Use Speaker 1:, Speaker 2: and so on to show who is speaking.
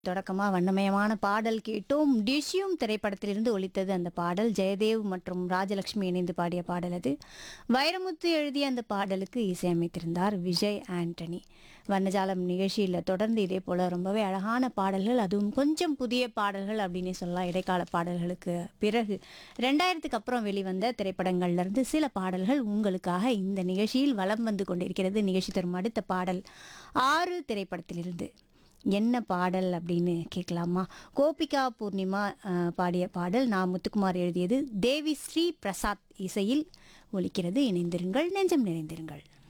Speaker 1: தொடக்கமா வண்ணமயமான பாடல் கேட்டோம் டிஷ்யூம் திரைப்படத்திலிருந்து ஒலித்தது அந்த பாடல் ஜெயதேவ் மற்றும் ராஜலட்சுமி இணைந்து பாடிய பாடல் அது வைரமுத்து எழுதிய அந்த பாடலுக்கு இசையமைத்திருந்தார் விஜய் ஆண்டனி வண்ணஜாலம் நிகழ்ச்சியில் தொடர்ந்து இதே போல ரொம்பவே அழகான பாடல்கள் அதுவும் கொஞ்சம் புதிய பாடல்கள் அப்படின்னு சொல்லலாம் இடைக்கால பாடல்களுக்கு பிறகு ரெண்டாயிரத்துக்கு அப்புறம் வெளிவந்த திரைப்படங்கள்ல இருந்து சில பாடல்கள் உங்களுக்காக இந்த நிகழ்ச்சியில் வலம் வந்து கொண்டிருக்கிறது நிகழ்ச்சி தரும் அடுத்த பாடல் ஆறு திரைப்படத்திலிருந்து என்ன பாடல் அப்படின்னு கேட்கலாமா கோபிகா பூர்ணிமா அஹ், பாடிய பாடல் நான் முத்துக்குமார் எழுதியது தேவி ஸ்ரீ பிரசாத் இசையில் ஒலிக்கிறது இணைந்திருங்கள் நெஞ்சம் நிறைந்திருங்கள்